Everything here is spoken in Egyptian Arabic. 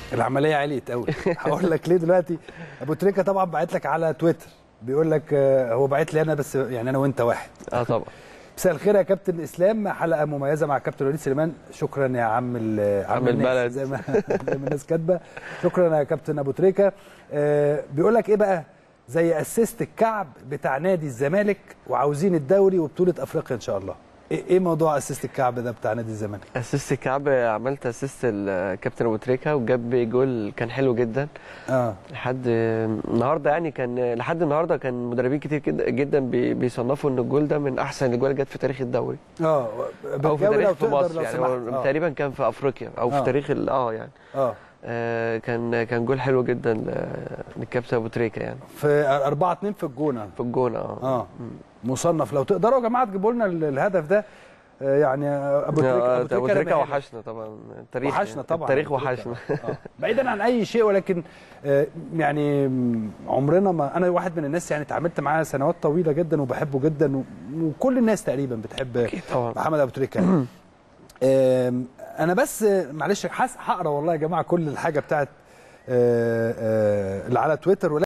العمليه عليت قوي هقول لك ليه دلوقتي ابو تريكه طبعا بعت لك على تويتر بيقول لك آه، هو بعت لي انا بس يعني انا وانت واحد اه طبعا مساء الخير يا كابتن اسلام حلقه مميزه مع كابتن وليد سليمان شكرا يا عم ال- عم الناس، البلد. زي ما زي ما الناس كاتبه شكرا يا كابتن ابو تريكه آه، بيقول لك ايه بقى زي اسيست الكعب بتاع نادي الزمالك وعاوزين الدوري وبطوله افريقيا ان شاء الله ايه إيه موضوع اسيست الكعب ده بتاع نادي الزمالك اسيست كعب عملت اسيست الكابتن ابو تريكه وجاب جول كان حلو جدا اه لحد النهارده يعني كان لحد النهارده كان مدربين كتير جدا جدا بي- بيصنفوا ان الجول ده من احسن الاجوال اللي جت في تاريخ الدوري اه او في بالجولة تاريخ لو في تقدر مصر لو يعني سمحت. هو آه. تقريبا كان في افريقيا او في آه. تاريخ ال- اه يعني اه آه، كان كان جول حلو جدا ل- للكابتن ابو تريكه يعني في 4 2 في الجونه في الجون اه اه مصنف لو تقدروا يا جماعه تجيبوا لنا ال- الهدف ده آه، يعني ابو تريكه آه، ابو ابو تريكه تريكه أنا بقالي- وحشنا طبعا التاريخ وحشنا يعني. طبعا التاريخ أبو تريكة. وحشنا آه. بعيدا عن اي شيء ولكن آه، يعني م، عمرنا ما انا واحد من الناس يعني اتعاملت معاه سنوات طويله جدا وبحبه جدا و- وكل الناس تقريبا بتحب اكيد طبعا محمد ابو تريكه يعني. آم، انا بس آه، معلش حس- هقرا والله يا جماعه كل الحاجه بتاعت آه، آه، اللي على تويتر